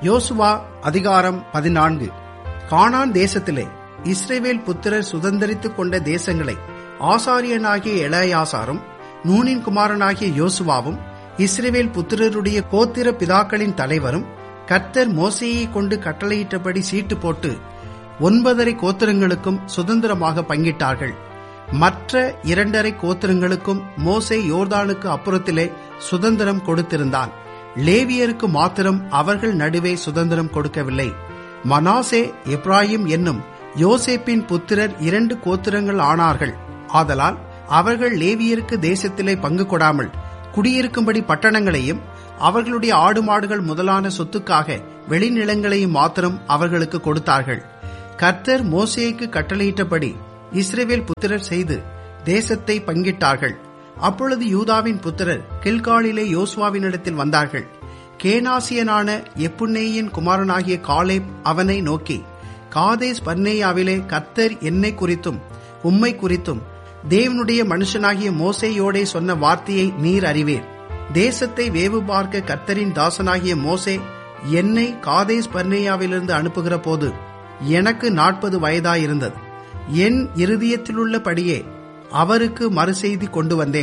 யோசுவா அதிகாரம் பதினான்கு கானான் தேசத்திலே இஸ்ரேவேல் புத்திரர் சுதந்திரித்துக் கொண்ட தேசங்களை ஆசாரியனாகிய எளையாசாரும் நூனின் குமாரனாகிய யோசுவாவும் இஸ்ரேவேல் புத்திரருடைய கோத்திர பிதாக்களின் தலைவரும் கர்த்தர் மோசையை கொண்டு கட்டளையிட்டபடி சீட்டு போட்டு ஒன்பதரை கோத்திரங்களுக்கும் சுதந்திரமாக பங்கிட்டார்கள் மற்ற இரண்டரை கோத்திரங்களுக்கும் மோசே யோர்தானுக்கு அப்புறத்திலே சுதந்திரம் கொடுத்திருந்தான் லேவியருக்கு மாத்திரம் அவர்கள் நடுவே சுதந்திரம் கொடுக்கவில்லை மனாசே எப்ராஹிம் என்னும் யோசேப்பின் புத்திரர் இரண்டு கோத்திரங்கள் ஆனார்கள் ஆதலால் அவர்கள் லேவியருக்கு தேசத்திலே பங்கு கொடாமல் குடியிருக்கும்படி பட்டணங்களையும் அவர்களுடைய ஆடு மாடுகள் முதலான சொத்துக்காக வெளிநிலங்களையும் மாத்திரம் அவர்களுக்கு கொடுத்தார்கள் கர்த்தர் மோசேக்கு கட்டளையிட்டபடி இஸ்ரேவேல் புத்திரர் செய்து தேசத்தை பங்கிட்டார்கள் அப்பொழுது யூதாவின் புத்திரர் கில்காலிலே யோசுவாவினிடத்தில் வந்தார்கள் கேனாசியனான எப்புன்னேயின் குமாரனாகிய காலேப் அவனை நோக்கி காதேஸ் பர்னேயாவிலே கர்த்தர் என்னை குறித்தும் உம்மை குறித்தும் தேவனுடைய மனுஷனாகிய மோசேயோடே சொன்ன வார்த்தையை நீர் அறிவீர் தேசத்தை வேவு பார்க்க கர்த்தரின் தாசனாகிய மோசே என்னை காதேஸ் பர்னேயாவிலிருந்து அனுப்புகிற போது எனக்கு நாற்பது வயதாயிருந்தது என் இருதயத்திலுள்ளபடியே அவருக்கு மறுசெய்தி கொண்டு வந்தேன்